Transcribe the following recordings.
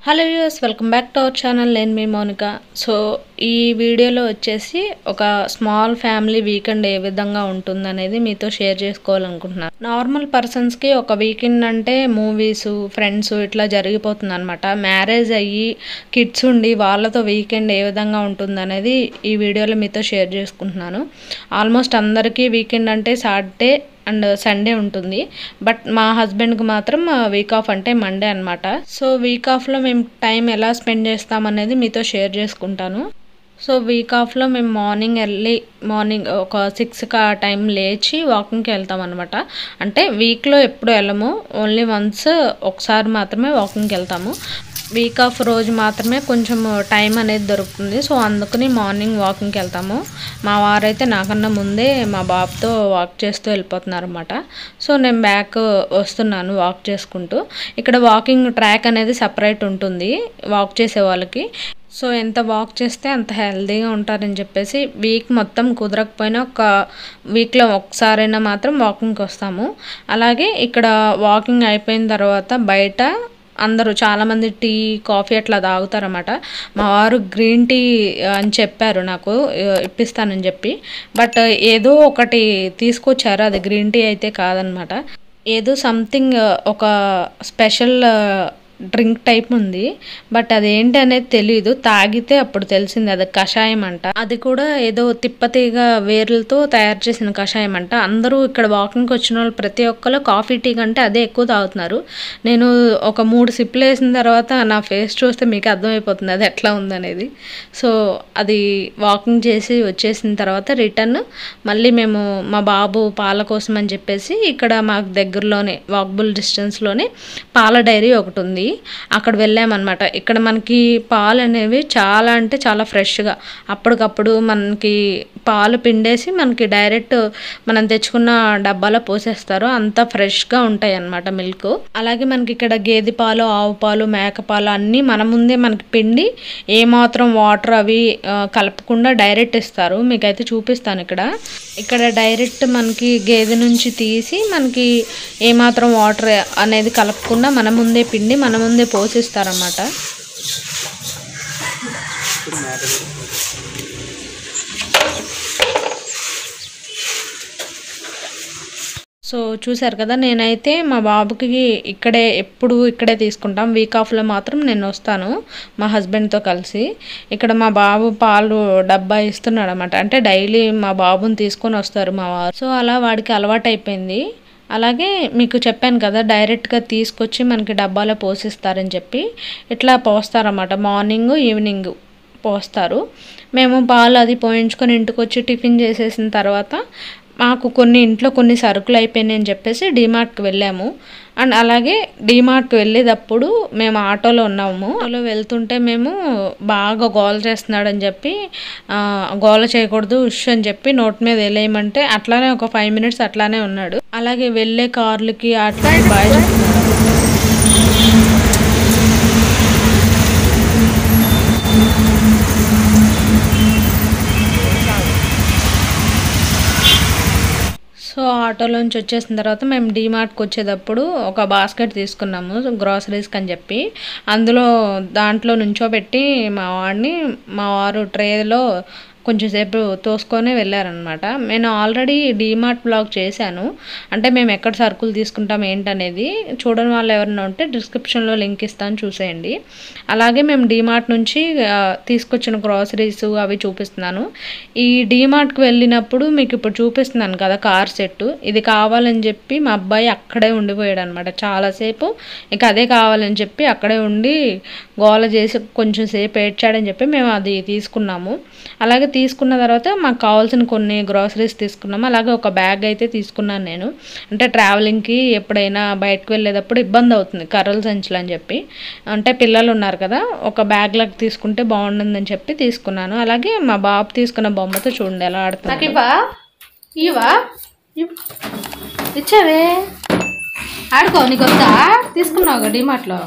Hello views welcome back to our channel నేను మీ Mounika so ఈ వీడియోలో వచ్చేసి ఒక స్మాల్ ఫ్యామిలీ వీకెండ్ ఏ విధంగా ఉంటుందనేది మీతో షేర్ చేసుకోవాలనుకుంటున్నాను నార్మల్ పర్సన్స్కి ఒక వీకెండ్ అంటే మూవీస్ ఫ్రెండ్స్ ఇట్లా జరిగిపోతుంది అనమాట మ్యారేజ్ అయ్యి కిడ్స్ ఉండి వాళ్ళతో వీకెండ్ ఏ విధంగా ఉంటుందనేది ఈ వీడియోలో మీతో షేర్ చేసుకుంటున్నాను ఆల్మోస్ట్ అందరికీ వీకెండ్ అంటే సాటర్డే అండ్ సండే ఉంటుంది బట్ మా హస్బెండ్కి మాత్రం వీక్ ఆఫ్ అంటే మండే అనమాట సో వీక్ ఆఫ్లో మేము టైం ఎలా స్పెండ్ చేస్తామనేది మీతో షేర్ చేసుకుంటాను సో వీక్ ఆఫ్లో మేము మార్నింగ్ ఎర్లీ మార్నింగ్ ఒక సిక్స్కి ఆ టైం లేచి వాకింగ్కి వెళ్తాం అనమాట అంటే వీక్లో ఎప్పుడు వెళ్ళము ఓన్లీ వన్స్ ఒకసారి మాత్రమే వాకింగ్కి వెళ్తాము వీక్ ఆఫ్ రోజు మాత్రమే కొంచెం టైం అనేది దొరుకుతుంది సో అందుకని మార్నింగ్ వాకింగ్కి వెళ్తాము మా వారైతే నాకన్నా ముందే మా బాబుతో వాక్ చేస్తూ వెళ్ళిపోతున్నారు అనమాట సో నేను బ్యాక్ వస్తున్నాను వాక్ చేసుకుంటూ ఇక్కడ వాకింగ్ ట్రాక్ అనేది సపరేట్ ఉంటుంది వాక్ చేసే వాళ్ళకి సో ఎంత వాక్ చేస్తే అంత హెల్తీగా ఉంటారని చెప్పేసి వీక్ మొత్తం కుదరకపోయినా ఒక వీక్లో ఒకసారైనా మాత్రం వాకింగ్కి వస్తాము అలాగే ఇక్కడ వాకింగ్ అయిపోయిన తర్వాత బయట అందరూ చాలామంది టీ కాఫీ అట్లా తాగుతారన్నమాట మా వారు గ్రీన్ టీ అని చెప్పారు నాకు ఇప్పిస్తానని చెప్పి బట్ ఏదో ఒకటి తీసుకొచ్చారు అది గ్రీన్ టీ అయితే కాదనమాట ఏదో సంథింగ్ ఒక స్పెషల్ డ్రింక్ టైప్ ఉంది బట్ అదేంటి అనేది తెలియదు తాగితే అప్పుడు తెలిసింది అది కషాయం అంట అది కూడా ఏదో తిప్పతీగ వేర్లతో తయారు చేసిన కషాయం అంట అందరూ ఇక్కడ వాకింగ్కి వచ్చిన వాళ్ళు ప్రతి ఒక్కరు కాఫీ టీ కంటే అదే ఎక్కువ తాగుతున్నారు నేను ఒక మూడు సిప్లు వేసిన తర్వాత నా ఫేస్ చూస్తే మీకు అర్థమైపోతుంది అది ఎట్లా ఉందనేది సో అది వాకింగ్ చేసి వచ్చేసిన తర్వాత రిటర్న్ మళ్ళీ మేము మా బాబు పాల కోసం అని చెప్పేసి ఇక్కడ మాకు దగ్గరలోనే వాకబుల్ డిస్టెన్స్లోనే పాల డైరీ ఒకటి ఉంది అక్కడ వెళ్ళామన్నమాట ఇక్కడ మనకి పాలు అనేవి చాలా అంటే చాలా ఫ్రెష్గా అప్పటికప్పుడు మనకి పాలు పిండేసి మనకి డైరెక్ట్ మనం తెచ్చుకున్న డబ్బాలో పోసేస్తారు అంత ఫ్రెష్గా ఉంటాయి అన్నమాట మిల్క్ అలాగే మనకి ఇక్కడ గేదె పాలు ఆవు పాలు మేక పాలు అన్నీ మన ముందే మనకి పిండి ఏమాత్రం వాటర్ అవి కలపకుండా డైరెక్ట్ ఇస్తారు మీకైతే చూపిస్తాను ఇక్కడ ఇక్కడ డైరెక్ట్ మనకి గేదె నుంచి తీసి మనకి ఏమాత్రం వాటర్ అనేది కలపకుండా మన ముందే పిండి మన ముందే పోసిస్తారన్నమాట సో చూసారు కదా నేనైతే మా బాబుకి ఇక్కడే ఎప్పుడు ఇక్కడే తీసుకుంటాం వీక్ ఆఫ్లో మాత్రం నేను వస్తాను మా హస్బెండ్తో కలిసి ఇక్కడ మా బాబు పాలు డబ్బా ఇస్తున్నాడు అనమాట అంటే డైలీ మా బాబుని తీసుకొని వస్తారు మా వారు సో అలా వాడికి అలవాటు అయిపోయింది అలాగే మీకు చెప్పాను కదా డైరెక్ట్గా తీసుకొచ్చి మనకి డబ్బాలో పోసిస్తారని చెప్పి ఇట్లా పోస్తారన్నమాట మార్నింగ్ ఈవినింగ్ పోస్తారు మేము పాలు అది పోయించుకొని ఇంటికి వచ్చి టిఫిన్ చేసేసిన తర్వాత మాకు కొన్ని ఇంట్లో కొన్ని సరుకులు అయిపోయినాయి అని చెప్పేసి డీమార్ట్కి వెళ్ళాము అండ్ అలాగే డీమార్ట్కి వెళ్ళేటప్పుడు మేము ఆటోలో ఉన్నాము ఆటోలో వెళ్తుంటే మేము బాగా గోల చేస్తున్నాడని చెప్పి గోల చేయకూడదు ఉష్ అని చెప్పి నోట్ మీద వెళ్ళేయమంటే అట్లానే ఒక ఫైవ్ మినిట్స్ అట్లానే ఉన్నాడు అలాగే వెళ్ళే కార్లకి అట్లా బాగా చెప్తున్నాడు సో ఆటోలోంచి వచ్చేసిన తర్వాత మేము డీమార్ట్కి వచ్చేటప్పుడు ఒక బాస్కెట్ తీసుకున్నాము గ్రాసరీస్కి అని చెప్పి అందులో దాంట్లో నుంచోబెట్టి మా వాడిని మా వారు ట్రేలో కొంచెం సేపు తోసుకొని వెళ్ళారనమాట నేను ఆల్రెడీ డీమార్ట్ బ్లాగ్ చేశాను అంటే మేము ఎక్కడ సరుకులు తీసుకుంటాం ఏంటనేది చూడని వాళ్ళు ఎవరైనా ఉంటే డిస్క్రిప్షన్లో లింక్ ఇస్తాను చూసేయండి అలాగే మేము డీమార్ట్ నుంచి తీసుకొచ్చిన గ్రాసరీస్ అవి చూపిస్తున్నాను ఈ డీమార్ట్కి వెళ్ళినప్పుడు మీకు ఇప్పుడు చూపిస్తున్నాను కదా కార్ సెట్ ఇది కావాలని చెప్పి మా అబ్బాయి అక్కడే ఉండిపోయాడు అనమాట చాలాసేపు ఇక అదే కావాలని చెప్పి అక్కడే ఉండి గోల చేసి కొంచెం సేపు ఏడ్చాడని చెప్పి మేము అది తీసుకున్నాము అలాగే తీసుకున్న తర్వాత మాకు కావాల్సిన కొన్ని గ్రాసరీస్ తీసుకున్నాము అలాగే ఒక బ్యాగ్ అయితే తీసుకున్నాను నేను అంటే ట్రావెలింగ్కి ఎప్పుడైనా బయటకు వెళ్ళేటప్పుడు ఇబ్బంది అవుతుంది కర్రల సంచులు అని చెప్పి అంటే పిల్లలు ఉన్నారు కదా ఒక బ్యాగ్ లాగా తీసుకుంటే బాగుంటుందని చెప్పి తీసుకున్నాను అలాగే మా బాబు తీసుకున్న బొమ్మతో చూడండి ఎలా ఆడుతుంది ఇవా ఇవా ఇచ్చావే ఆడుకో నీకు వద్దా తీసుకున్నావు డిమార్ట్లో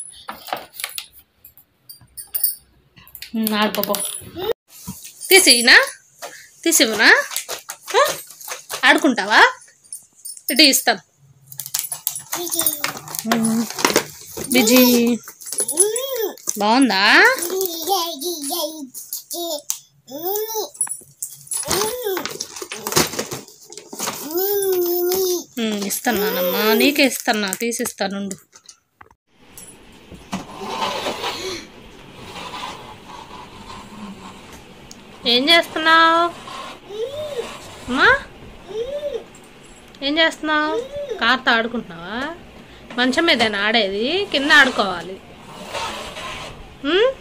ఆడుకోపో తీసినా తీసివునా ఆడుకుంటావా ఇటు ఇస్తాం బిజీ బాగుందా ఉమ్, ఇస్తున్నానమ్మా నీకే ఇస్తున్నా తీసిస్తానుండు ఏం చేస్తున్నావు అమ్మా ఏం చేస్తున్నావు కార్తో ఆడుకుంటున్నావా మంచం మీదేనా ఆడేది కింద ఆడుకోవాలి ఉమ్?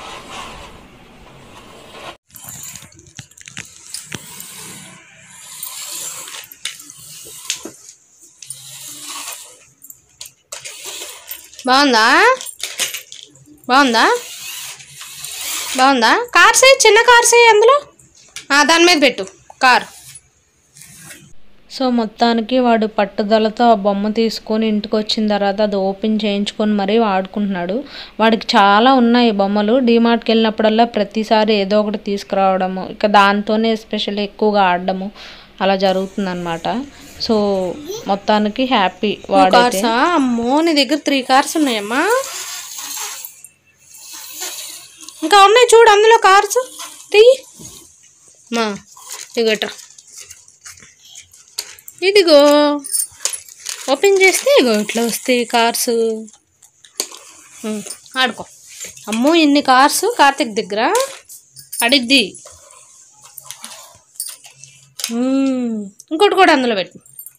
బాగుందా బాగుందా బాగుందా కార్స్ చిన్న కార్స్ అందులో ఆ, దాని మీద పెట్టు కార్ సో మొత్తానికి వాడు పట్టుదలతో ఆ బొమ్మ తీసుకొని ఇంటికి వచ్చిన తర్వాత అది ఓపెన్ చేయించుకొని మరీ ఆడుకుంటున్నాడు వాడికి చాలా ఉన్నాయి బొమ్మలు డీమార్ట్కి వెళ్ళినప్పుడల్లా ప్రతిసారి ఏదో ఒకటి తీసుకురావడము ఇక దాంతోనే ఎస్పెషల్లీ ఎక్కువగా ఆడడము అలా జరుగుతుందన్నమాట సో మొత్తానికి హ్యాపీ వాడైతే అమ్మో నీ దగ్గర త్రీ కార్స్ ఉన్నాయమ్మా ఇంకా ఉన్నాయి చూడు అందులో కార్స్ తీ మా ఇగట్రా ఇదిగో ఓపెన్ చేస్తే ఇగో ఇట్లా వస్తాయి కార్స్ ఉమ్, ఆడుకో అమ్మో ఎన్ని కార్స్ కార్తిక్ దగ్గర అడిద్ది ఉమ్, ఇంకోటి కూడా అందులో పెట్టు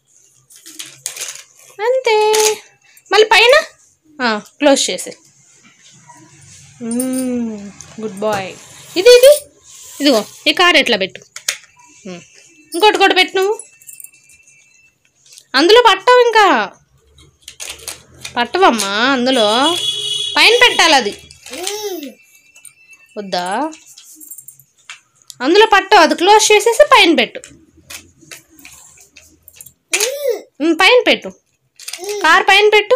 అంతే మళ్ళీ పైన క్లోజ్ చేసే గుడ్ బాయ్ ఇది ఇది ఇదిగో ఈ కార్ ఎట్లా పెట్టు ఉమ్, ఇంకోటి కూడా పెట్టు నువ్వు అందులో పట్టవు ఇంకా పట్టవమ్మా అందులో పైన పెట్టాలి అది వద్దా అందులో పట్టవు అది క్లోజ్ చేసేసి పైన పెట్టు ఉమ్, పైన పెట్టు కార్ పైన పెట్టు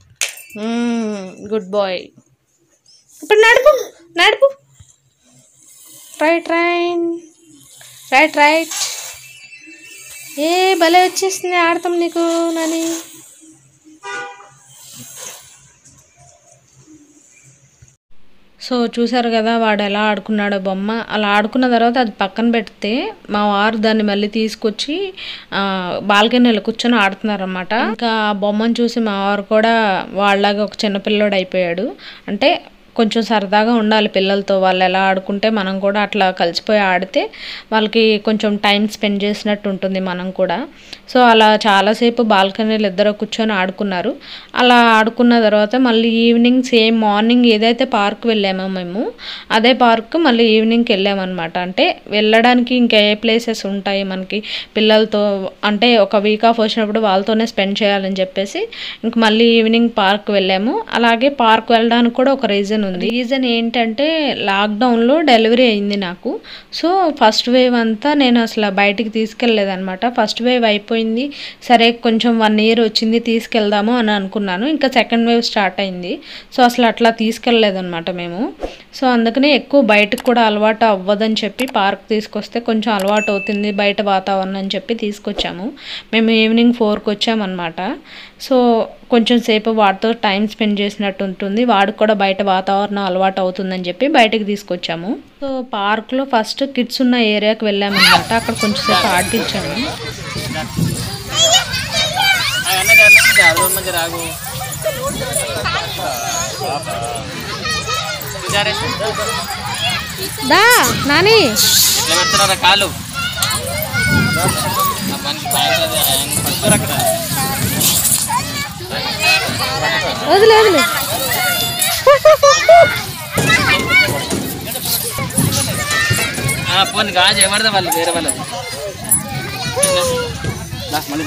గుడ్ బాయ్ ఇప్పుడు నడుపు నడుపు రైట్ రైట్ రైట్ రైట్ ఏ భలే వచ్చేస్తుంది ఆడతాం నీకు నని సో చూసారు కదా వాడు ఎలా ఆడుకున్నాడో బొమ్మ అలా ఆడుకున్న తర్వాత అది పక్కన పెడితే మా వారు దాన్ని మళ్ళీ తీసుకొచ్చి ఆ, బాల్కనీలో కూర్చొని ఆడుతున్నారన్నమాట ఇంకా ఆ బొమ్మను చూసి మా వారు కూడా వాళ్ళలాగా ఒక చిన్న పిల్లోడు అయిపోయాడు అంటే కొంచెం సరదాగా ఉండాలి పిల్లలతో వాళ్ళు ఎలా ఆడుకుంటే మనం కూడా అట్లా కలిసిపోయి ఆడితే వాళ్ళకి కొంచెం టైం స్పెండ్ చేసినట్టు ఉంటుంది మనం కూడా సో అలా చాలాసేపు బాల్కనీలో ఇద్దరు కూర్చొని ఆడుకున్నారు అలా ఆడుకున్న తర్వాత మళ్ళీ ఈవినింగ్ సేమ్ మార్నింగ్ ఏదైతే పార్క్ వెళ్ళామో మేము అదే పార్క్ మళ్ళీ ఈవినింగ్కి వెళ్ళామన్నమాట అంటే వెళ్ళడానికి ఇంకా ఏ ప్లేసెస్ ఉంటాయి మనకి పిల్లలతో అంటే ఒక వీక్ ఆఫ్ వచ్చినప్పుడు వాళ్ళతోనే స్పెండ్ చేయాలని చెప్పేసి ఇంక మళ్ళీ ఈవినింగ్ పార్క్ వెళ్ళాము అలాగే పార్క్ వెళ్ళడానికి కూడా ఒక రీజన్ ఉంది రీజన్ ఏంటంటే లాక్డౌన్లో డెలివరీ అయింది నాకు సో ఫస్ట్ వేవ్ అంతా నేను అసలు బయటికి తీసుకెళ్ళలేదన్నమాట ఫస్ట్ వేవ్ అయిపోయింది సరే కొంచెం వన్ ఇయర్ వచ్చింది తీసుకెళ్దాము అని అనుకున్నాను ఇంకా సెకండ్ వేవ్ స్టార్ట్ అయింది సో అసలు అట్లా తీసుకెళ్ళలేదన్నమాట మేము సో అందుకనే ఎక్కువ బయటకు కూడా అలవాటు అవ్వదని చెప్పి పార్క్ తీసుకొస్తే కొంచెం అలవాటు అవుతుంది బయట వాతావరణం అని చెప్పి తీసుకొచ్చాము మేము ఈవినింగ్ ఫోర్కి వచ్చామన్నమాట సో కొంచెం సేపు వాడితో టైం స్పెండ్ చేసినట్టు ఉంటుంది వాడికి కూడా బయట వాతావరణం అలవాటు అవుతుందని చెప్పి బయటకు తీసుకొచ్చాము సో పార్క్లో ఫస్ట్ కిడ్స్ ఉన్న ఏరియాకి వెళ్ళామన్నమాట అక్కడ కొంచెం సేపు ఆడిపించాము మంచి రాగు దా నాని ఎట్లా పెడుతున్నారా కాలు ఆ పనికి పాయింట్ అది ఆయన పట్టుకోరు అక్కడ వదిలే వదిలే ఆ, పోనీ గాజు ఏమడదా వాళ్ళు వేరే వాళ్ళది దా, మళ్ళీ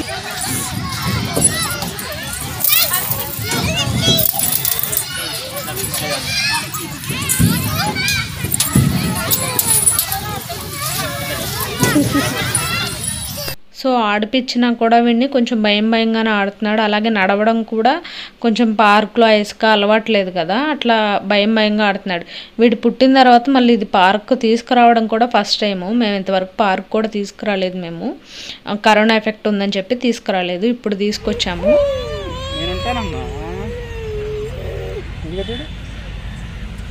సో ఆడిపించినా కూడా వీడిని కొంచెం భయం భయంగానే ఆడుతున్నాడు అలాగే నడవడం కూడా కొంచెం పార్క్లో ఇసుక అలవాట్లేదు కదా అట్లా భయం భయంగా ఆడుతున్నాడు వీడు పుట్టిన తర్వాత మళ్ళీ ఇది పార్క్ తీసుకురావడం కూడా ఫస్ట్ టైము మేము ఇంతవరకు పార్క్ కూడా తీసుకురాలేదు మేము ఆ, కరోనా ఎఫెక్ట్ ఉందని చెప్పి తీసుకురాలేదు ఇప్పుడు తీసుకొచ్చాము నేను ఉంటానమ్మా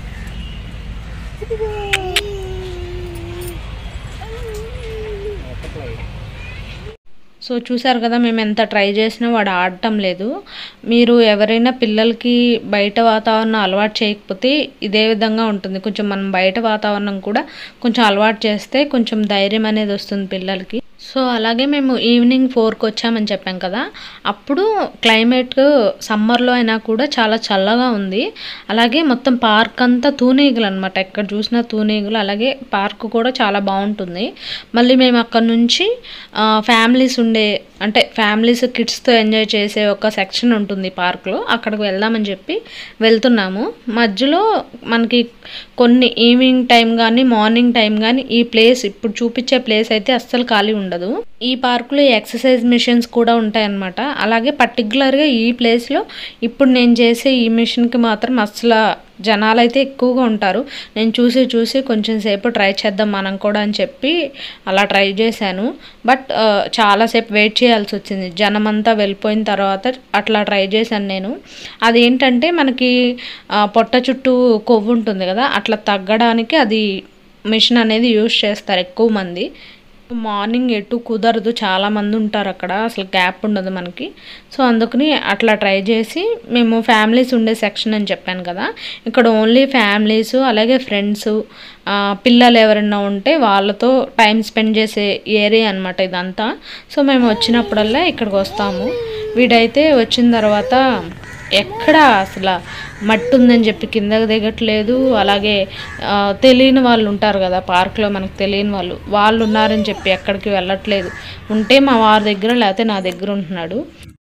సో చూసారు కదా మేము ఎంత ట్రై చేసినా వాడు ఆడటం లేదు మీరు ఎవరైనా పిల్లలకి బయట వాతావరణం అలవాటు చేయకపోతే ఇదే విధంగా ఉంటుంది కొంచెం మనం బయట వాతావరణం కూడా కొంచెం అలవాటు చేస్తే కొంచెం ధైర్యం అనేది వస్తుంది పిల్లలకి సో అలాగే మేము ఈవినింగ్ ఫోర్కి వచ్చామని చెప్పాం కదా అప్పుడు క్లైమేట్ సమ్మర్లో అయినా కూడా చాలా చల్లగా ఉంది అలాగే మొత్తం పార్క్ అంతా తూనీగలు అనమాట ఎక్కడ చూసినా తూనీగలు అలాగే పార్క్ కూడా చాలా బాగుంటుంది మళ్ళీ మేము అక్కడ నుంచి ఫ్యామిలీస్ ఉండే అంటే ఫ్యామిలీస్ కిడ్స్తో ఎంజాయ్ చేసే ఒక సెక్షన్ ఉంటుంది పార్క్లో అక్కడికి వెళ్దామని చెప్పి వెళ్తున్నాము మధ్యలో మనకి కొన్ని ఈవినింగ్ టైం కానీ మార్నింగ్ టైం కానీ ఈ ప్లేస్ ఇప్పుడు చూపించే ప్లేస్ అయితే అస్సలు ఖాళీ ఉండదు ఈ పార్కులో ఎక్సర్సైజ్ మిషన్స్ కూడా ఉంటాయన్నమాట అలాగే పర్టికులర్గా ఈ ప్లేస్లో ఇప్పుడు నేను చేసే ఈ మిషన్కి మాత్రం అసలు జనాలు అయితే ఎక్కువగా ఉంటారు నేను చూసి చూసి కొంచెం సేపు ట్రై చేద్దాం మనం కూడా అని చెప్పి అలా ట్రై చేశాను బట్ ఆ, చాలాసేపు వెయిట్ చేయాల్సి వచ్చింది జనం అంతా వెళ్ళిపోయిన తర్వాత అట్లా ట్రై చేశాను నేను అదేంటంటే మనకి ఆ, పొట్ట చుట్టూ కొవ్వు ఉంటుంది కదా అట్లా తగ్గడానికి అది మిషన్ అనేది యూజ్ చేస్తారు ఎక్కువ మంది మార్నింగ్ ఎటు కుదరదు చాలా మంది ఉంటారు అక్కడ అసలు గ్యాప్ ఉండదు మనకి సో అందుకని అట్లా ట్రై చేసి మేము ఫ్యామిలీస్ ఉండే సెక్షన్ అని చెప్పాను కదా ఇక్కడ ఓన్లీ ఫ్యామిలీస్ అలాగే ఫ్రెండ్స్ పిల్లలు ఎవరైనా ఉంటే వాళ్ళతో టైం స్పెండ్ చేసే ఏరియా అనమాట ఇదంతా సో మేము వచ్చినప్పుడల్లా ఇక్కడికి వస్తాము వీడైతే వచ్చిన తర్వాత ఎక్కడ అసలు మట్టి ఉందని చెప్పి కిందకి దిగట్లేదు అలాగే ఆ, తెలియని వాళ్ళు ఉంటారు కదా పార్క్లో మనకు తెలియని వాళ్ళు వాళ్ళు ఉన్నారని చెప్పి ఎక్కడికి వెళ్ళట్లేదు ఉంటే మా వారి దగ్గర లేకపోతే నా దగ్గర ఉంటున్నాడు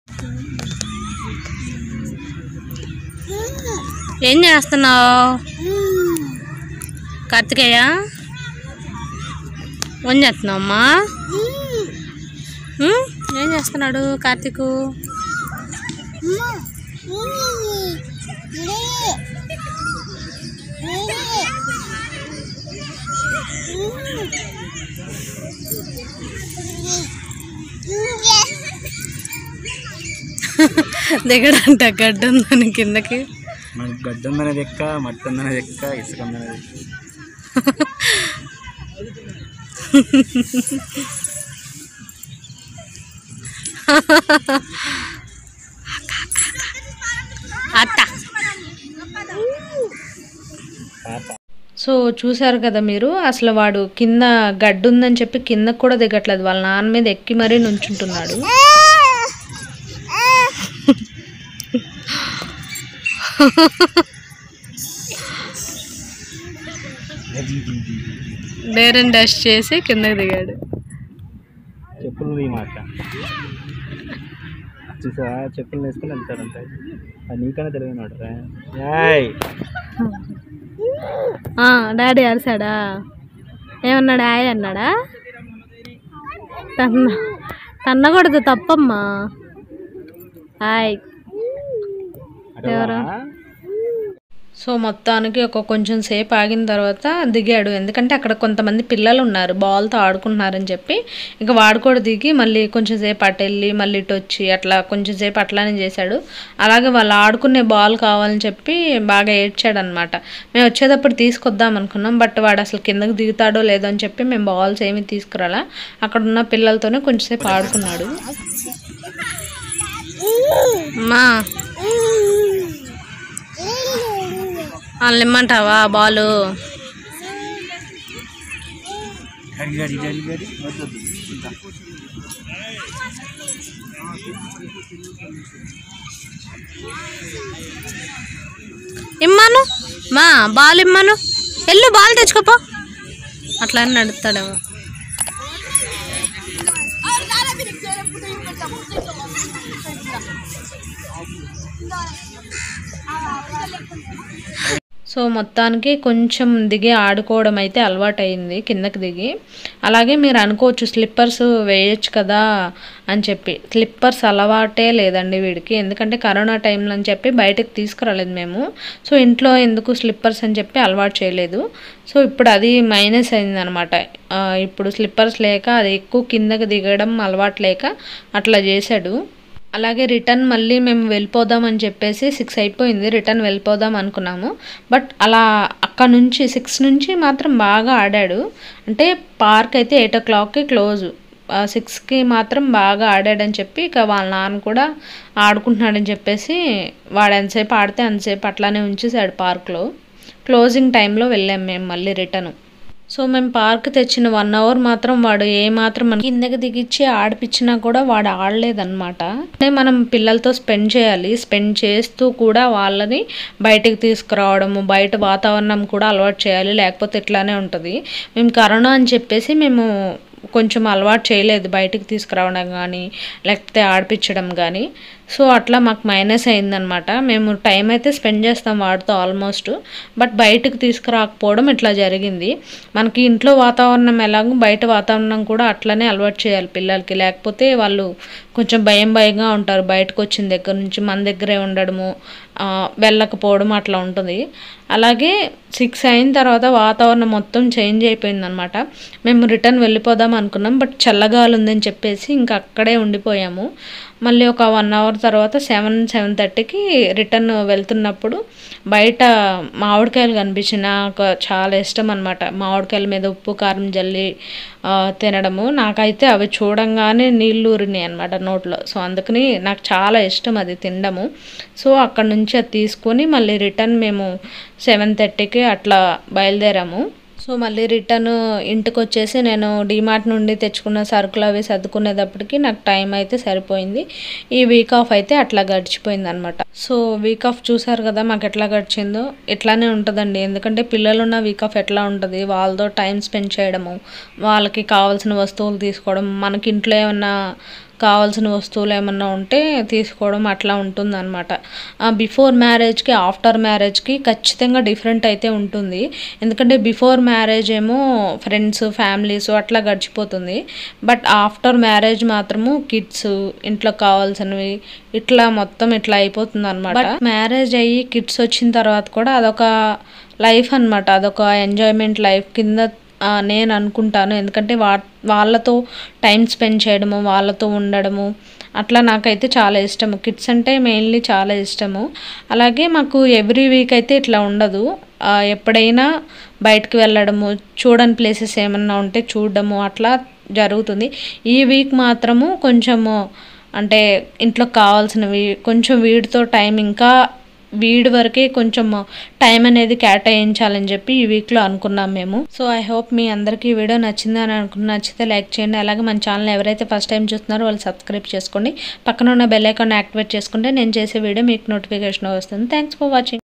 ఏం చేస్తున్నావు కార్తికేయ ఏం చేస్తున్నావు అమ్మా ఉమ్, ఏం చేస్తున్నాడు కార్తీకు దిగడంట గడ్డ ఉందని కిందకి మనకి గడ్డ ఉందనేది ఎక్క మట్టి ఉందనేది ఎక్క ఇసుక ఉందనేది ఎక్క. అత్త సో చూసారు కదా మీరు అసలు వాడు కింద గడ్డు ఉందని చెప్పి కిందకు కూడా దిగట్లేదు వాళ్ళ నాన్న మీద ఎక్కి మరీ నుంచుంటున్నాడు డేరన్ డస్ట్ చేసి కిందకి దిగాడు చెప్పులు ఈ మాట చూసా చెప్పులు వేసుకుని వెళ్తాడంట అది నీకన్నా తెలియనాడు డాడీ అరిసాడా ఏమన్నాడు ఆయ్ అన్నాడా తన్న తన్నకూడదు తప్పమ్మా హాయ్ ఎవరు? సో మొత్తానికి ఒక కొంచెం సేపు ఆగిన తర్వాత దిగాడు ఎందుకంటే అక్కడ కొంతమంది పిల్లలు ఉన్నారు బాల్తో ఆడుకుంటున్నారని చెప్పి ఇంకా వాడు కూడా దిగి మళ్ళీ కొంచెం సేపు అటు వెళ్ళి మళ్ళీ ఇటు వచ్చి అట్లా కొంచెం సేపు అట్లానే చేశాడు అలాగే వాళ్ళు ఆడుకునే బాల్ కావాలని చెప్పి బాగా ఏడ్చాడు అనమాట మేము వచ్చేటప్పుడు తీసుకొద్దాం అనుకున్నాం బట్ వాడు అసలు కిందకి దిగుతాడో లేదో అని చెప్పి మేము బాల్స్ ఏమీ తీసుకురాలా అక్కడ ఉన్న పిల్లలతోనే కొంచెంసేపు ఆడుకున్నాడు మా వాళ్ళు ఇమ్మంటావా బాలు గడి గడి గడి గడి వద్దొద్దు. ఇంకా. ఇమ్మాను మా బాల్ ఇమ్మాను వెళ్ళు బాల్ తెచ్చుకోపో అట్లా అని నడుస్తాడేమో సో మొత్తానికి కొంచెం దిగి ఆడుకోవడం అయితే అలవాటైంది కిందకి దిగి అలాగే మీరు అనుకోవచ్చు స్లిప్పర్స్ వేయొచ్చు కదా అని చెప్పి స్లిప్పర్స్ అలవాటే లేదండి వీడికి ఎందుకంటే కరోనా టైంలో అని చెప్పి బయటకు తీసుకురాలేదు మేము సో ఇంట్లో ఎందుకు స్లిప్పర్స్ అని చెప్పి అలవాటు చేయలేదు సో ఇప్పుడు అది మైనస్ అయిందనమాట ఇప్పుడు స్లిప్పర్స్ లేక అది ఎక్కువ కిందకి దిగడం అలవాటు లేక అట్లా చేశాడు అలాగే రిటర్న్ మళ్ళీ మేము వెళ్ళిపోదాం అని చెప్పేసి సిక్స్ అయిపోయింది రిటర్న్ వెళ్ళిపోదాం అనుకున్నాము బట్ అలా అక్కడ నుంచి సిక్స్ నుంచి మాత్రం బాగా ఆడాడు అంటే పార్క్ అయితే ఎయిట్ ఓ క్లాక్కి క్లోజ్ సిక్స్కి మాత్రం బాగా ఆడాడని చెప్పి ఇక వాళ్ళ నాన్న కూడా ఆడుకుంటున్నాడని చెప్పేసి వాడు ఎంతసేపు ఆడితే అంతసేపు అట్లానే ఉంచేసాడు పార్క్లో క్లోజింగ్ టైంలో వెళ్ళాం మేము మళ్ళీ రిటర్న్ సో మేము పార్క్ తెచ్చిన వన్ అవర్ మాత్రం వాడు ఏ మాత్రం మన కిందకి దిగిచ్చి ఆడిపించినా కూడా వాడు ఆడలేదన్నమాట అంటే మనం పిల్లలతో స్పెండ్ చేయాలి స్పెండ్ చేస్తూ కూడా వాళ్ళని బయటికి తీసుకురావడము బయట వాతావరణం కూడా అలవాటు చేయాలి లేకపోతే ఇట్లానే ఉంటుంది మేము కరోనా అని చెప్పేసి మేము కొంచెం అలవాటు చేయలేదు బయటికి తీసుకురావడం కానీ లేకపోతే ఆడిపించడం కానీ సో అట్లా మాకు మైనస్ అయిందనమాట మేము టైం అయితే స్పెండ్ చేస్తాం వాడితో ఆల్మోస్ట్ బట్ బయటకు తీసుకురాకపోవడం ఇట్లా జరిగింది మనకి ఇంట్లో వాతావరణం ఎలాగో బయట వాతావరణం కూడా అట్లనే అలవాటు చేయాలి పిల్లలకి లేకపోతే వాళ్ళు కొంచెం భయం భయంగా ఉంటారు బయటకు వచ్చిన దగ్గర నుంచి మన దగ్గరే ఉండడము ఆ, వెళ్ళకపోవడం అట్లా ఉంటుంది అలాగే సిక్స్ అయిన తర్వాత వాతావరణం మొత్తం చేంజ్ అయిపోయింది అనమాట మేము రిటర్న్ వెళ్ళిపోదాం అనుకున్నాం బట్ చల్లగాలి ఉందని చెప్పేసి ఇంకా అక్కడే ఉండిపోయాము మళ్ళీ ఒక వన్ అవర్ తర్వాత సెవెన్ సెవెన్ థర్టీకి రిటర్న్ వెళ్తున్నప్పుడు బయట మామిడికాయలు కనిపించిన నాకు చాలా ఇష్టం అనమాట మామిడికాయల మీద ఉప్పు కారం జల్లి ఆ, తినడము నాకైతే అవి చూడంగానే నీళ్ళు ఊరినాయి అనమాట నోట్లో సో అందుకని నాకు చాలా ఇష్టం అది తినడము సో అక్కడ నుంచి అది తీసుకొని మళ్ళీ రిటర్న్ మేము సెవెన్ థర్టీకి అట్లా బయలుదేరాము సో మళ్ళీ రిటర్న్ ఇంటికి వచ్చేసి నేను డిమార్ట్ నుండి తెచ్చుకున్న సరుకులు అవి సర్దుకునేటప్పటికి నాకు టైం అయితే సరిపోయింది ఈ వీక్ ఆఫ్ అయితే అట్లా గడిచిపోయింది అనమాట సో వీక్ ఆఫ్ చూసారు కదా మాకు ఎట్లా గడిచిందో ఇట్లానే ఉంటుందండి ఎందుకంటే పిల్లలు ఉన్న వీక్ ఆఫ్ ఎట్లా ఉంటుంది వాళ్ళతో టైం స్పెండ్ చేయడము వాళ్ళకి కావాల్సిన వస్తువులు తీసుకోవడం మనకి ఇంట్లో ఏమన్నా కావాల్సిన వస్తువులు ఏమన్నా ఉంటే తీసుకోవడం అట్లా ఉంటుందన్నమాట బిఫోర్ మ్యారేజ్కి ఆఫ్టర్ మ్యారేజ్కి ఖచ్చితంగా డిఫరెంట్ అయితే ఉంటుంది ఎందుకంటే బిఫోర్ మ్యారేజ్ ఏమో ఫ్రెండ్స్ ఫ్యామిలీస్ అట్లా గడిచిపోతుంది బట్ ఆఫ్టర్ మ్యారేజ్ మాత్రము కిడ్స్ ఇంట్లో కావాల్సినవి ఇట్లా మొత్తం ఇట్లా అయిపోతుంది అనమాట మ్యారేజ్ అయ్యి కిడ్స్ వచ్చిన తర్వాత కూడా అదొక లైఫ్ అన్నమాట అదొక ఎంజాయ్మెంట్ లైఫ్ కింద ఆ, నేను అనుకుంటాను ఎందుకంటే వా వాళ్ళతో టైం స్పెండ్ చేయడము వాళ్ళతో ఉండడము అట్లా నాకైతే చాలా ఇష్టము కిడ్స్ అంటే మెయిన్లీ చాలా ఇష్టము అలాగే మాకు ఎవ్రీ వీక్ అయితే ఇట్లా ఉండదు ఆ, ఎప్పుడైనా బయటకు వెళ్ళడము చూడని ప్లేసెస్ ఏమన్నా ఉంటే చూడడము అట్లా జరుగుతుంది ఈ వీక్ మాత్రము కొంచెము అంటే ఇంట్లో కావాల్సినవి కొంచెం వీడితో టైం ఇంకా వీడి వరకే కొంచెం టైం అనేది కేటాయించాలని చెప్పి ఈ వీక్లో అనుకున్నాం మేము సో ఐ హోప్ మీ అందరికీ ఈ వీడియో నచ్చిందని అనుకున్న నచ్చితే లైక్ చేయండి అలాగే మన ఛానల్ ఎవరైతే ఫస్ట్ టైం చూస్తున్నారో వాళ్ళు సబ్స్క్రైబ్ చేసుకోండి పక్కన ఉన్న బెల్ ఐకాన్ యాక్టివేట్ చేసుకుంటే నేను చేసే వీడియో మీకు నోటిఫికేషన్ వస్తుంది థ్యాంక్స్ ఫర్ వాచింగ్